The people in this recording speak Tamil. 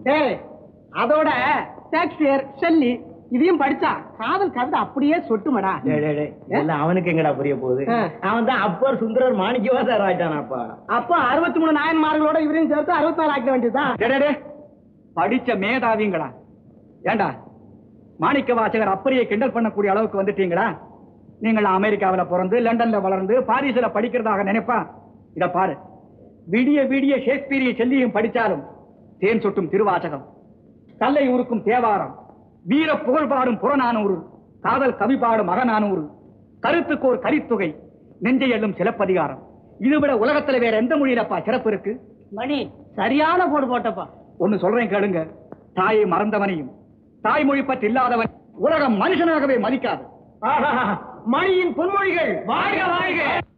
டேய் அதோட ஷேக்ஸ்பியர் ஷெல்லி இதையும் படிச்சா காதல் கவிதை அப்படியே சொட்டுமடா டேய், டேய், டேய், இதெல்லாம் அவனுக்கு எங்கடா புரிய போகுது ஆ. அவன் தான் அப்பர் சுந்தரர் மாணிக்கவாசர் ஆயிட்டானாப்பா அப்போ அறுபத்தி மூணு நாயன்மார்களோட இவரையும் சேர்த்து அறுபத்தி நாலு ஆக்க வேண்டியதுதான் டே, டே, டே. படிச்ச மேதாவிங்களா ஏண்டா மாணிக்க வாசகர் அப்படியே கிண்டல் பண்ணக்கூடிய அளவுக்கு வந்துட்டீங்களா நீங்கள் அமெரிக்காவுல பிறந்து லண்டன்ல வளர்ந்து பாரிஸ்ல படிக்கிறதாக நினைப்பா இத பாரு விடிய விடிய ஷேக்ஸ்பியரிய செல்லியும் படிச்சாலும் தேன் சொட்டும் திருவாசகம் கல்லை உருக்கும் தேவாரம் வீர புகழ் பாடும் புறநானூறு காதல் கவி பாடும் மகநானூறு கருத்துக்கு ஒரு கரித்துகை நெஞ்சை எள்ளும் சிலப்பதிகாரம் இது விட உலகத்துல வேற எந்த மொழியிலப்பா சிறப்பு இருக்கு மணி சரியான போடு போட்டப்பா ஒன்னு சொல்றேன் கேளுங்க தாயை மறந்தவனையும் தாய்மொழி பற்றி இல்லாதவன் உலகம் மனுஷனாகவே மதிக்காது மணியின் பொன்மொழிகள் வாழ்க வாழ்க